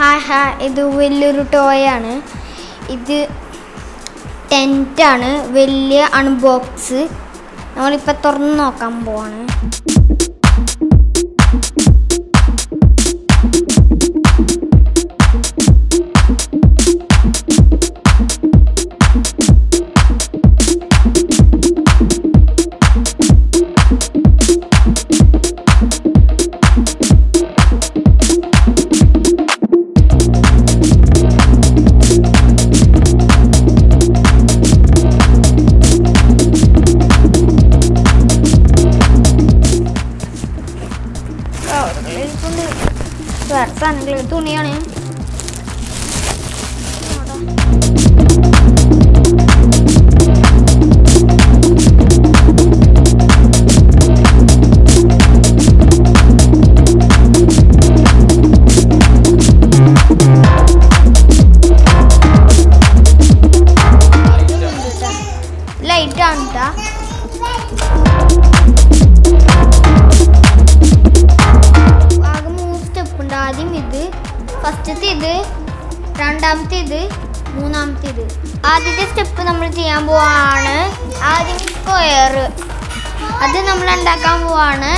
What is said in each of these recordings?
Hi hi ഇത് വലിയൊരു ടോയാണ് ഇത് ടെൻറ്റാണ് വലിയ അൺബോക്സ് നമ്മളിപ്പോൾ തുറന്ന് നോക്കാൻ പോവാണ് കവറുകളിലിരിപ്പുണ്ട്. വേറെ സാധനങ്ങൾ തുണിയാണ് ലൈറ്റാണ് കേട്ടാ ആകെ മൂന്ന് സ്റ്റെപ്പ് ഉണ്ട് ആദ്യം ഇത് ഫസ്റ്റത്തെ ഇത് രണ്ടാമത്തെ ഇത് മൂന്നാമത്തെ ഇത് ആദ്യത്തെ സ്റ്റെപ്പ് നമ്മൾ ചെയ്യാൻ പോവാണ് ആദ്യം സ്ക്വയർ അത് നമ്മൾ ഉണ്ടാക്കാൻ പോവാണ്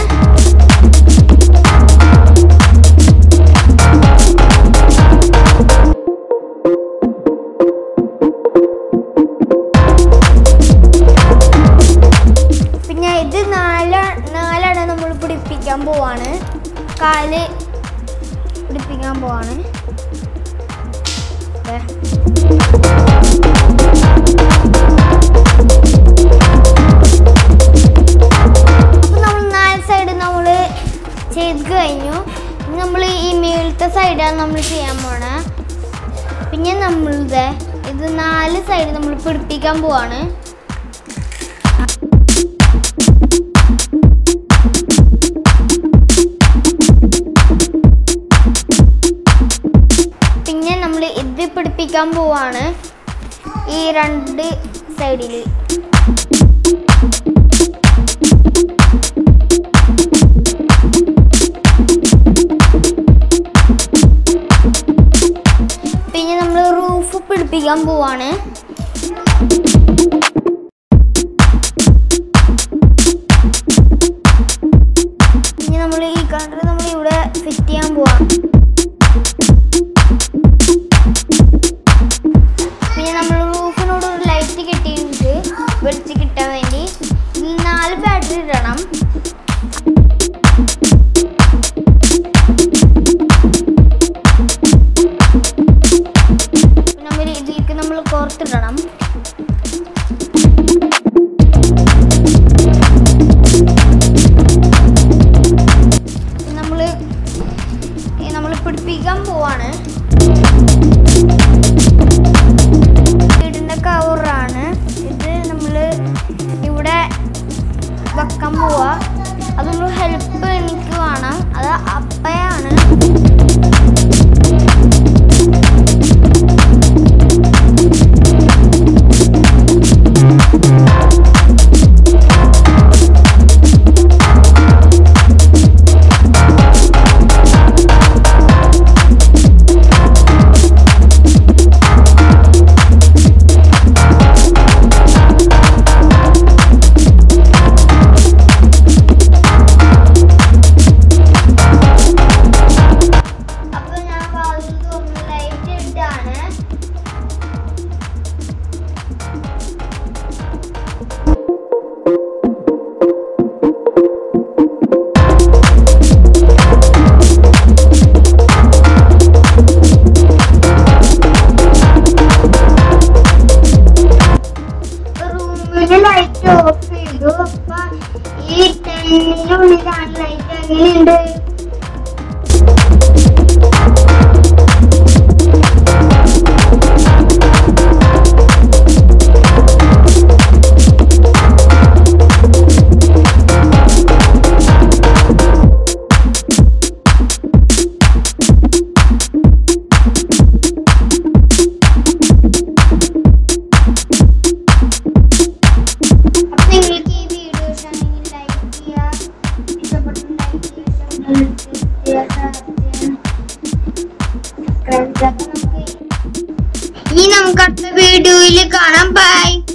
പിന്നെ ഇത് നാല നാലാണ് നമ്മൾ പിടിപ്പിക്കാൻ പോവാണ് കാല് പിടിപ്പിക്കാൻ പോവാണ് ദേ. അപ്പൊ നമ്മൾ നാല് സൈഡ് നമ്മൾ ചെയ്ത് കഴിഞ്ഞു ഇനി നമ്മൾ ഈ മേളത്തെ സൈഡാണ് നമ്മൾ ചെയ്യാൻ പോണ പിന്നെ നമ്മളുടെ ഇത് നാല് സൈഡ് നമ്മൾ പിടിപ്പിക്കാൻ പോവാണ് പിന്നെ നമ്മൾ ഇത് പിടിപ്പിക്കാൻ പോവാണ് ഈ രണ്ട് സൈഡിൽ പിന്നെ നമ്മൾ റൂഫ് പിടിപ്പിക്കാൻ പോവാണ് പിന്നെ നമ്മൾ ഈ കണ്ടർ നമ്മൾ ഇവിടെ ഫിറ്റ് ചെയ്യാൻ പോവാണ് പിന്നെ നമ്മൾ റൂഫിനോട് ഒരു ലൈറ്റ് കിട്ടിയിട്ടുണ്ട് വെളിച്ച് കിട്ടാൻ വേണ്ടി ഇതിൽ നാല് ബാറ്ററി ഇടണം നമ്മൾ ഇതിലേക്ക് നമ്മൾ കോർത്തിടണം നമ്മൾ നമ്മൾ പിടിപ്പിക്കാൻ പോവാണ് വീടിൻ്റെ കവറാണ് ഇത് നമ്മൾ ഇവിടെ വെക്കാൻ പോവാ അത് നമ്മൾ ഹെൽപ്പ് എനിക്ക് വേണം അത് അപ്പയാണ് അപ്പൊ ഞാൻ വാതിൽ തുറന്ന് ലൈറ്റ് ഇട്ടാണ് റൂമില് ലൈറ്റ് ഓഫ് ചെയ്തു അപ്പൊ ഈ ടെന്നിനുള്ളിലാണ് ലൈറ്റ് എങ്ങനെയുണ്ട് അപ്പൊ നിങ്ങൾക്ക് ഈ വീഡിയോ ഇഷ്ടമാണെങ്കിൽ ലൈക്ക് ചെയ്യുക ഇഷ്ടപ്പെട്ടിട്ടുണ്ടെങ്കിൽ ഇനി നമുക്ക് അടുത്ത വീഡിയോയിൽ കാണാം ബൈ